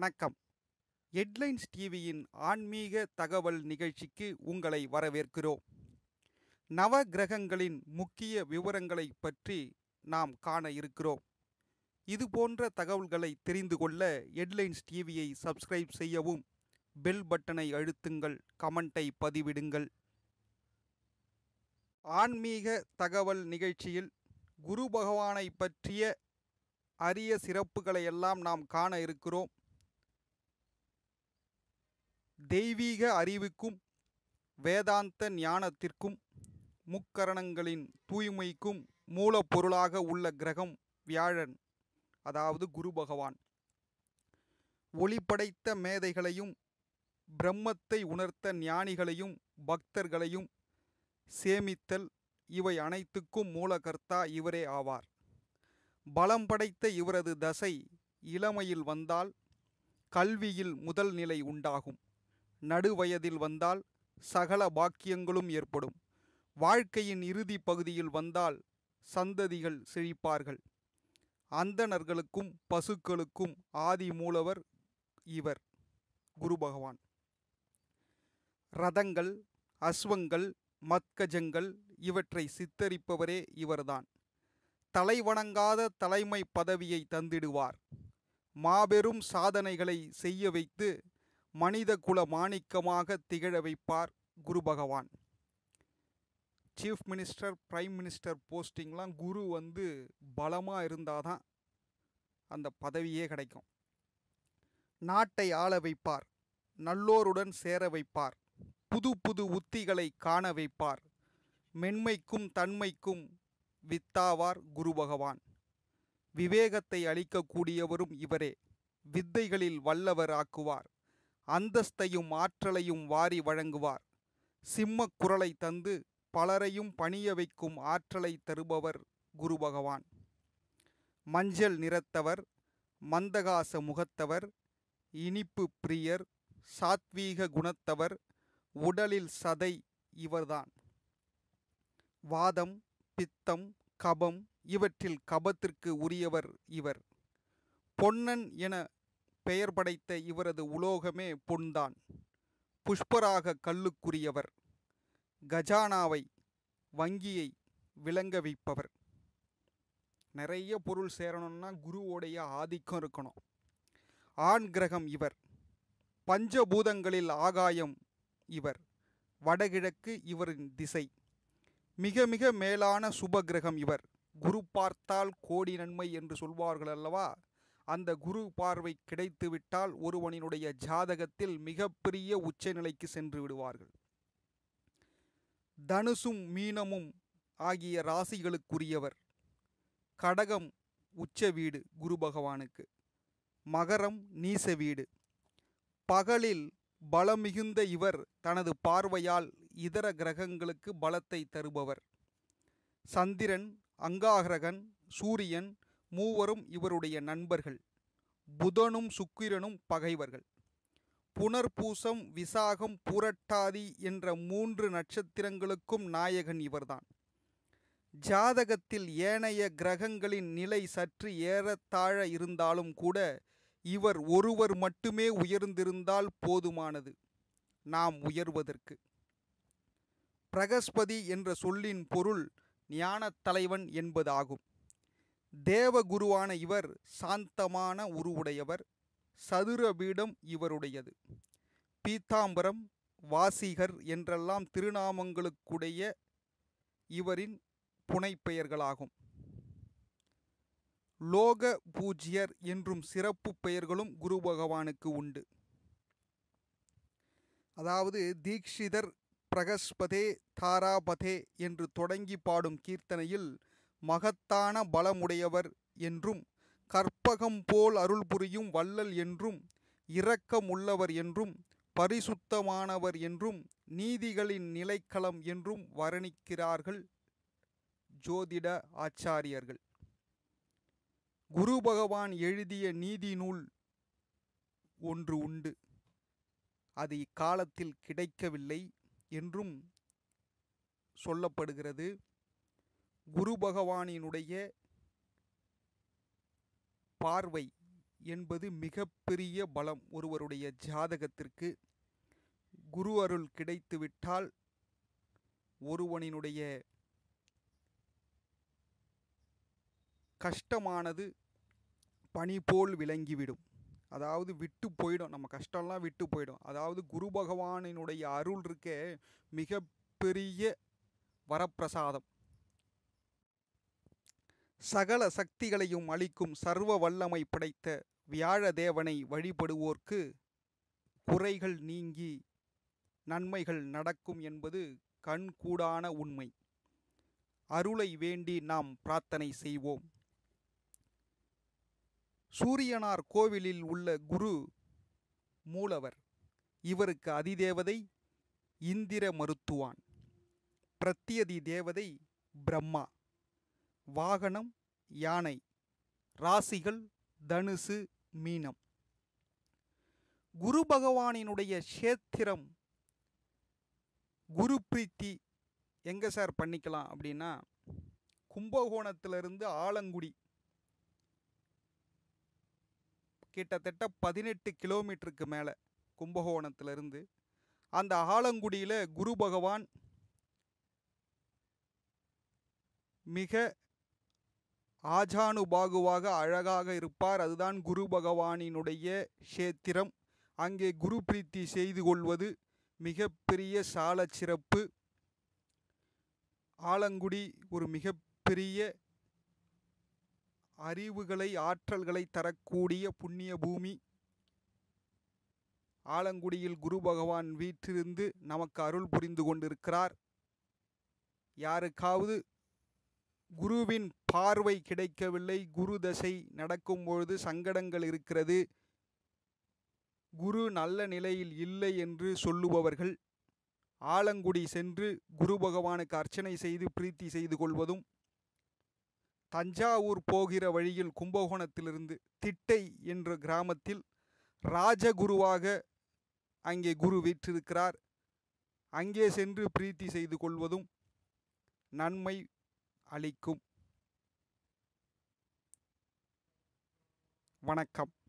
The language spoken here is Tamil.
வணக்கம் ஹெட்லைன்ஸ் டிவியின் ஆன்மீக தகவல் நிகழ்ச்சிக்கு உங்களை வரவேற்கிறோம் நவ கிரகங்களின் முக்கிய விவரங்களை பற்றி நாம் காண இருக்கிறோம் இது போன்ற தகவல்களை தெரிந்து கொள்ள ஹெட்லைன்ஸ் டிவியை சப்ஸ்கிரைப் செய்யவும் பெல் பட்டனை அழுத்துங்கள் கமெண்ட்டை பதிவிடுங்கள் ஆன்மீக தகவல் நிகழ்ச்சியில் குரு பகவானை பற்றிய அரிய சிறப்புகளை எல்லாம் நாம் காண இருக்கிறோம் தெய்வீக அறிவுக்கும் வேதாந்த ஞானத்திற்கும் முக்கரணங்களின் தூய்மைக்கும் மூலப்பொருளாக உள்ள கிரகம் வியாழன் அதாவது குரு பகவான் ஒளிப்படைத்த மேதைகளையும் பிரம்மத்தை உணர்த்த ஞானிகளையும் பக்தர்களையும் சேமித்தல் இவை அனைத்துக்கும் மூலகர்த்தா இவரே ஆவார் பலம் படைத்த இவரது தசை இளமையில் வந்தால் கல்வியில் முதல் நிலை உண்டாகும் நடுவயதில் வந்தால் சகல பாக்கியங்களும் ஏற்படும் வாழ்க்கையின் இறுதி பகுதியில் வந்தால் சந்ததிகள் செழிப்பார்கள் அந்தணர்களுக்கும் பசுக்களுக்கும் ஆதி மூலவர் இவர் குரு பகவான் ரதங்கள் அஸ்வங்கள் மத்கஜங்கள் இவற்றை சித்தரிப்பவரே இவர்தான் தலைவணங்காத தலைமை பதவியை தந்திடுவார் மாபெரும் சாதனைகளை செய்ய வைத்து மனித குல மாணிக்கமாக திகழ வைப்பார் Guru Bhagavan chief minister prime minister போஸ்டிங்லாம் குரு வந்து பலமாக இருந்தால் தான் அந்த பதவியே கிடைக்கும் நாட்டை ஆள வைப்பார் நல்லோருடன் சேர வைப்பார் புது புது உத்திகளை காண வைப்பார் மென்மைக்கும் தன்மைக்கும் வித்தாவார் குரு பகவான் விவேகத்தை அளிக்கக்கூடியவரும் இவரே வித்தைகளில் வல்லவர் ஆக்குவார் அந்தஸ்தையும் ஆற்றலையும் வாரி வழங்குவார் சிம்ம குரலை தந்து பலரையும் பணிய வைக்கும் ஆற்றலை தருபவர் குரு பகவான் மஞ்சள் நிறத்தவர் மந்தகாச முகத்தவர் இனிப்பு பிரியர் சாத்வீக குணத்தவர் உடலில் சதை இவர்தான் வாதம் பித்தம் கபம் இவற்றில் கபத்திற்கு உரியவர் இவர் பொன்னன் என பெயர் படைத்த இவரது உலோகமே பொன்தான் புஷ்பராக கல்லுக்குரியவர் கஜானாவை வங்கியை விளங்க வைப்பவர் நிறைய பொருள் சேரணும்னா குருவோடைய ஆதிக்கம் இருக்கணும் ஆண் கிரகம் இவர் பஞ்சபூதங்களில் ஆகாயம் இவர் வடகிழக்கு இவரின் திசை மிக மிக மேலான சுப கிரகம் இவர் குரு பார்த்தால் கோடி நன்மை என்று சொல்வார்கள் அல்லவா அந்த குரு பார்வை கிடைத்துவிட்டால் ஒருவனினுடைய ஜாதகத்தில் மிகப்பெரிய உச்சநிலைக்கு சென்று விடுவார்கள் தனுசும் மீனமும் ஆகிய ராசிகளுக்குரியவர் கடகம் உச்ச வீடு குரு பகவானுக்கு மகரம் நீச வீடு பகலில் பலம் மிகுந்த இவர் தனது பார்வையால் இதர கிரகங்களுக்கு பலத்தை தருபவர் சந்திரன் அங்காகிரகன் சூரியன் மூவரும் இவருடைய நண்பர்கள் புதனும் சுக்கிரனும் பகைவர்கள் புனர்பூசம் விசாகம் பூரட்டாதி என்ற மூன்று நட்சத்திரங்களுக்கும் நாயகன் இவர்தான் ஜாதகத்தில் ஏனைய கிரகங்களின் நிலை சற்று ஏறத்தாழ இருந்தாலும் கூட இவர் ஒருவர் மட்டுமே உயர்ந்திருந்தால் போதுமானது நாம் உயர்வதற்கு பிரகஸ்பதி என்ற சொல்லின் பொருள் ஞானத் தலைவன் என்பதாகும் தேவகுருவான இவர் சாந்தமான உருவுடையவர் சதுர பீடம் இவருடையது பீத்தாம்பரம் வாசிகர் என்றெல்லாம் திருநாமங்களுக்குடைய இவரின் புனைப்பெயர்களாகும் லோக பூஜ்யர் என்றும் சிறப்பு பெயர்களும் குரு பகவானுக்கு உண்டு அதாவது தீக்ஷிதர் பிரகஸ்பதே தாராபதே என்று தொடங்கி பாடும் கீர்த்தனையில் மகத்தான பலமுடையவர் என்றும் கற்பகம் போல் அருள் புரியும் வள்ளல் என்றும் இரக்கமுள்ளவர் என்றும் பரிசுத்தமானவர் என்றும் நீதிகளின் நிலைக்களம் என்றும் வர்ணிக்கிறார்கள் ஜோதிட ஆச்சாரியர்கள் குரு பகவான் எழுதிய நீதி நூல் ஒன்று உண்டு அது இக்காலத்தில் கிடைக்கவில்லை என்றும் சொல்லப்படுகிறது குரு பகவானினுடைய பார்வை என்பது மிகப்பெரிய பலம் ஒருவருடைய ஜாதகத்திற்கு குரு அருள் கிடைத்துவிட்டால் ஒருவனினுடைய கஷ்டமானது பனி போல் விளங்கிவிடும் அதாவது விட்டு போயிடும் நம்ம கஷ்டம்லாம் விட்டு போயிடும் அதாவது குரு பகவானினுடைய அருள் இருக்கே மிகப்பெரிய வரப்பிரசாதம் சகல சக்திகளையும் அளிக்கும் சர்வ வல்லமை படைத்த வியாழ தேவனை வழிபடுவோர்க்கு குறைகள் நீங்கி நன்மைகள் நடக்கும் என்பது கண்கூடான உண்மை அருளை வேண்டி நாம் பிரார்த்தனை செய்வோம் சூரியனார் கோவிலில் உள்ள குரு மூலவர் இவருக்கு அதிதேவதை இந்திர மருத்துவான் பிரத்யதி தேவதை பிரம்மா வாகனம் யானை ராசிகள் தனுசு மீனம் குரு பகவானினுடைய க்ஷேத்திரம் குரு பிரீத்தி எங்கே சார் பண்ணிக்கலாம் அப்படின்னா கும்பகோணத்திலிருந்து ஆலங்குடி கிட்டத்தட்ட பதினெட்டு கிலோமீட்டருக்கு மேலே கும்பகோணத்திலிருந்து அந்த ஆலங்குடியில் குரு பகவான் மிக ஆஜானுபாகுவாக அழகாக இருப்பார் அதுதான் குரு பகவானினுடைய க்ஷேத்திரம் அங்கே குரு பிரீத்தி செய்து கொள்வது மிகப்பெரிய சால சிறப்பு ஆலங்குடி ஒரு மிகப்பெரிய அறிவுகளை ஆற்றல்களை தரக்கூடிய புண்ணிய பூமி ஆலங்குடியில் குரு பகவான் வீற்றிருந்து நமக்கு அருள் புரிந்து கொண்டிருக்கிறார் யாருக்காவது குருவின் பார்வை கிடைக்கவில்லை குரு தசை நடக்கும் பொழுது சங்கடங்கள் இருக்கிறது குரு நல்ல நிலையில் இல்லை என்று சொல்லுபவர்கள் ஆலங்குடி சென்று குரு பகவானுக்கு அர்ச்சனை செய்து பிரீத்தி செய்து கொள்வதும் தஞ்சாவூர் போகிற வழியில் கும்பகோணத்திலிருந்து திட்டை என்ற கிராமத்தில் ராஜகுருவாக அங்கே குரு வீற்றிருக்கிறார் அங்கே சென்று பிரீத்தி செய்து கொள்வதும் நன்மை அளிக்கும் வணக்கம்